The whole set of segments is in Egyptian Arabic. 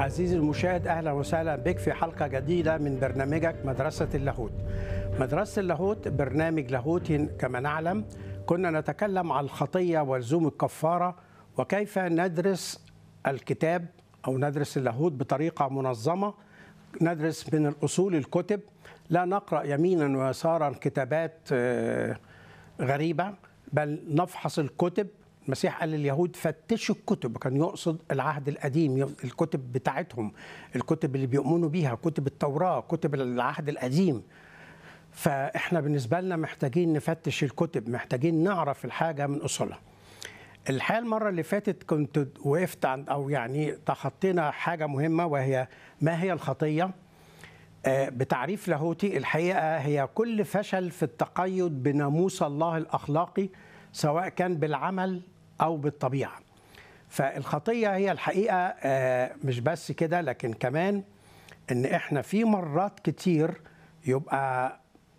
عزيزي المشاهد اهلا وسهلا بك في حلقه جديده من برنامجك مدرسه اللاهوت. مدرسه اللاهوت برنامج لاهوتي كما نعلم كنا نتكلم عن الخطيه ولزوم الكفاره وكيف ندرس الكتاب او ندرس اللاهوت بطريقه منظمه ندرس من الاصول الكتب لا نقرا يمينا ويسارا كتابات آه، غريبه بل نفحص الكتب المسيح قال لليهود فتشوا الكتب كان يقصد العهد القديم الكتب بتاعتهم الكتب اللي بيؤمنوا بيها كتب التوراة كتب العهد القديم فاحنا بالنسبة لنا محتاجين نفتش الكتب محتاجين نعرف الحاجة من أصولها الحقيقة المرة اللي فاتت كنت وقفت عند أو يعني تخطينا حاجة مهمة وهي ما هي الخطية آه، بتعريف لاهوتي الحقيقة هي كل فشل في التقيد بناموس الله الأخلاقي سواء كان بالعمل أو بالطبيعة فالخطية هي الحقيقة آه، مش بس كده لكن كمان إن إحنا في مرات كتير يبقى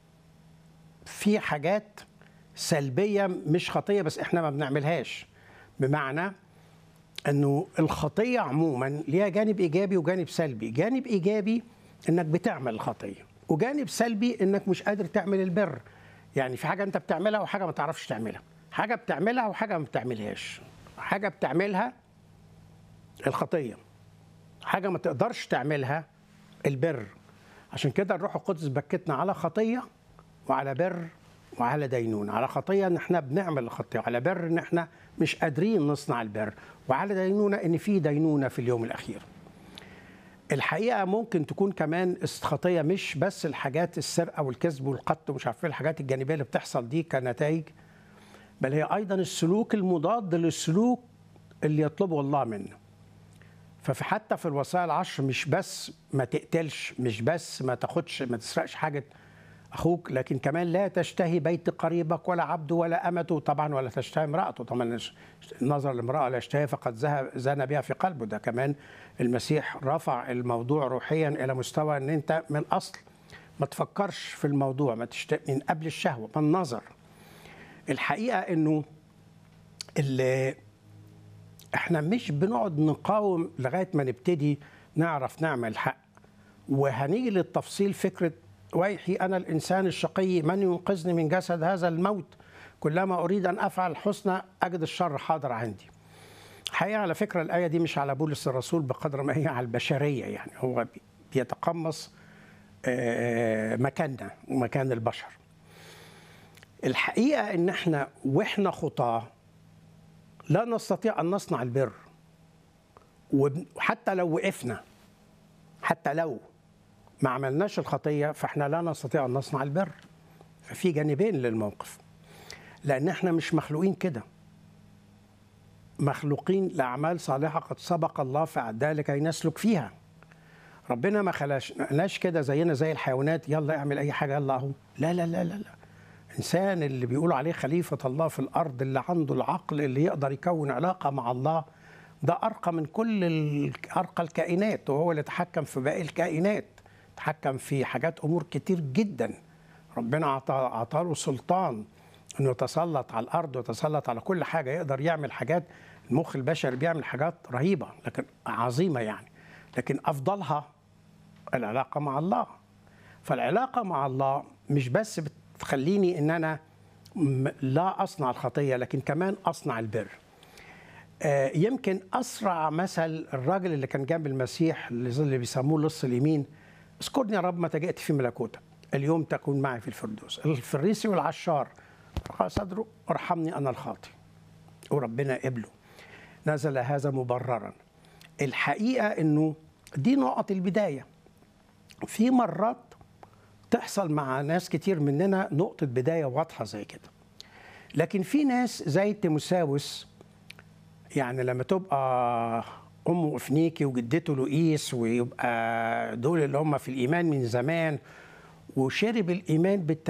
في حاجات سلبية مش خطية بس إحنا ما بنعملهاش بمعنى انه الخطيه عموما ليها جانب ايجابي وجانب سلبي جانب ايجابي انك بتعمل الخطيه وجانب سلبي انك مش قادر تعمل البر يعني في حاجه انت بتعملها وحاجه ما تعرفش تعملها حاجه بتعملها وحاجه ما بتعملهاش حاجه بتعملها الخطيه حاجه ما تقدرش تعملها البر عشان كده الروح القدس بكتنا على خطيه وعلى بر وعلى دينونة على خطية ان احنا بنعمل الخطية وعلى بر ان احنا مش قادرين نصنع البر وعلى دينونة ان في دينونة في اليوم الاخير الحقيقة ممكن تكون كمان خطية مش بس الحاجات السرقة والكذب والقتل ومش عارف ايه الحاجات الجانبية اللي بتحصل دي كنتائج بل هي ايضا السلوك المضاد للسلوك اللي يطلبه الله منا ففي حتى في الوصايا العشر مش بس ما تقتلش مش بس ما تاخدش ما تسرقش حاجه اخوك لكن كمان لا تشتهي بيت قريبك ولا عبده ولا امته طبعا ولا تشتهي امراته طبعا النظر لامراه لا يشتهي فقد ذهب زنى بها في قلبه ده كمان المسيح رفع الموضوع روحيا الى مستوى ان انت من الاصل ما تفكرش في الموضوع ما تشت... من قبل الشهوه من النظر الحقيقه انه اللي احنا مش بنقعد نقاوم لغايه ما نبتدي نعرف نعمل حق وهنيجي للتفصيل فكره ويحي انا الانسان الشقي من ينقذني من جسد هذا الموت كلما اريد ان افعل الحسنى اجد الشر حاضر عندي الحقيقه على فكره الايه دي مش على بولس الرسول بقدر ما هي على البشريه يعني هو بيتقمص آه، مكاننا ومكان البشر الحقيقه ان احنا واحنا خطاه لا نستطيع ان نصنع البر وحتى لو وقفنا حتى لو ما عملناش الخطيه فاحنا لا نستطيع ان نصنع البر ففي جانبين للموقف لان احنا مش مخلوقين كده مخلوقين لاعمال صالحه قد سبق الله فاعدها لكي نسلك فيها ربنا ما خلقناش كده زينا زي الحيوانات يلا اعمل اي حاجه يلا اهو لا لا لا لا لا انسان اللي بيقولوا عليه خليفه الله في الارض اللي عنده العقل اللي يقدر يكون علاقه مع الله ده ارقى من كل ال- ارقى الكائنات وهو اللي يتحكم في باقي الكائنات يتحكم في حاجات امور كتير جدا ربنا عطى عطاله سلطان انه يتسلط على الارض ويتسلط على كل حاجه يقدر يعمل حاجات المخ البشري بيعمل حاجات رهيبه لكن عظيمه يعني لكن افضلها العلاقه مع الله فالعلاقه مع الله مش بس بتخليني ان انا م- لا اصنع الخطيه لكن كمان اصنع البر آه، يمكن اسرع مثل الراجل اللي كان جنب المسيح اللي بيسموه لص اليمين اذكرني يا رب متى جئت في ملكوتك اليوم تكون معي في الفردوس الفريسي والعشار رفع صدره ارحمني انا الخاطئ وربنا قبله نزل هذا مبررا الحقيقه انه دي نقط البدايه في مرات تحصل مع ناس كتير مننا نقطه بدايه واضحه زي كده لكن في ناس زي تيموساوس يعني لما تبقى امه افنيكي وجدته لؤيس ويبقى دول اللي هم في الايمان من زمان وشرب الايمان بالتدريج